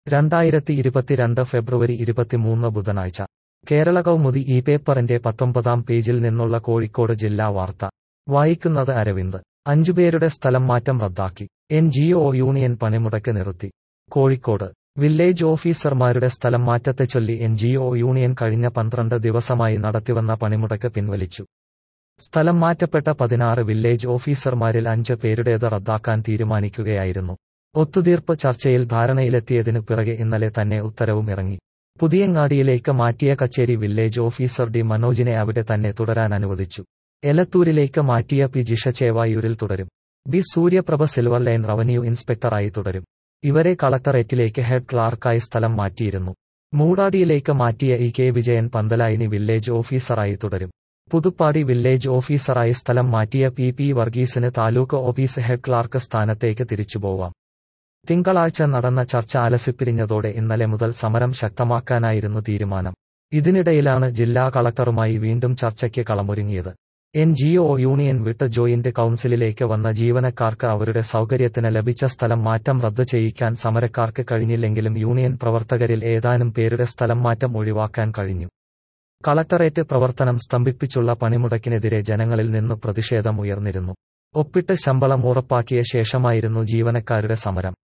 രണ്ടായിരത്തി ഇരുപത്തിരണ്ട് ഫെബ്രുവരി ഇരുപത്തിമൂന്ന് ബുധനാഴ്ച കേരള കൗമുദി ഈ പേപ്പറിന്റെ പത്തൊമ്പതാം പേജിൽ നിന്നുള്ള കോഴിക്കോട് ജില്ലാ വാർത്ത വായിക്കുന്നത് അരവിന്ദ് അഞ്ചുപേരുടെ സ്ഥലം മാറ്റം റദ്ദാക്കി എൻ ജി ഒ യൂണിയൻ പണിമുടക്ക് നിർത്തി കോഴിക്കോട് വില്ലേജ് ഓഫീസർമാരുടെ സ്ഥലം മാറ്റത്തെച്ചൊല്ലി എൻ ജി ഒ യൂണിയൻ കഴിഞ്ഞ പന്ത്രണ്ട് ദിവസമായി നടത്തിവന്ന പണിമുടക്ക് പിൻവലിച്ചു സ്ഥലം മാറ്റപ്പെട്ട പതിനാറ് വില്ലേജ് ഓഫീസർമാരിൽ അഞ്ച് പേരുടേത് റദ്ദാക്കാൻ തീരുമാനിക്കുകയായിരുന്നു ഒത്തുതീർപ്പ് ചർച്ചയിൽ ധാരണയിലെത്തിയതിനു പിറകെ ഇന്നലെ തന്നെ ഉത്തരവും ഇറങ്ങി പുതിയങ്ങാടിയിലേക്ക് മാറ്റിയ കച്ചേരി വില്ലേജ് ഓഫീസർ ഡി മനോജിനെ അവിടെ തന്നെ തുടരാൻ അനുവദിച്ചു എലത്തൂരിലേക്ക് മാറ്റിയ പി ജിഷ ചേവായൂരിൽ തുടരും B Suryaprabha silver line revenue ഇൻസ്പെക്ടറായി തുടരും ഇവരെ കളക്ടറേറ്റിലേക്ക് ഹെഡ് ക്ലാർക്കായി സ്ഥലം മാറ്റിയിരുന്നു മൂടാടിയിലേക്ക് മാറ്റിയ E K Vijayan Panthalayani village ഓഫീസറായി തുടരും പുതുപ്പാടി വില്ലേജ് ഓഫീസറായി സ്ഥലം മാറ്റിയ പി പി വർഗീസിന് താലൂക്ക് ഓഫീസ് ഹെഡ് ക്ലാർക്ക് സ്ഥാനത്തേക്ക് തിരിച്ചുപോവാം തിങ്കളാഴ്ച നടന്ന ചർച്ച അലസിപ്പിരിഞ്ഞതോടെ ഇന്നലെ മുതൽ സമരം ശക്തമാക്കാനായിരുന്നു തീരുമാനം ഇതിനിടയിലാണ് ജില്ലാ കളക്ടറുമായി വീണ്ടും ചർച്ചയ്ക്ക് കളമൊരുങ്ങിയത് എൻ ജി ഒ യൂണിയൻ വിട്ട് ജോയിന്റ് കൌൺസിലിലേക്ക് വന്ന ജീവനക്കാർക്ക് അവരുടെ സൗകര്യത്തിന് ലഭിച്ച സ്ഥലം മാറ്റം റദ്ദ് ചെയ്യിക്കാൻ സമരക്കാർക്ക് കഴിഞ്ഞില്ലെങ്കിലും യൂണിയൻ പ്രവർത്തകരിൽ ഏതാനും പേരുടെ സ്ഥലം മാറ്റം ഒഴിവാക്കാൻ കഴിഞ്ഞു കളക്ടറേറ്റ് പ്രവർത്തനം സ്തംഭിപ്പിച്ചുള്ള പണിമുടക്കിനെതിരെ ജനങ്ങളിൽ നിന്ന് പ്രതിഷേധം ഉയർന്നിരുന്നു ഒപ്പിട്ട് ശമ്പളം ഉറപ്പാക്കിയ ശേഷമായിരുന്നു ജീവനക്കാരുടെ സമരം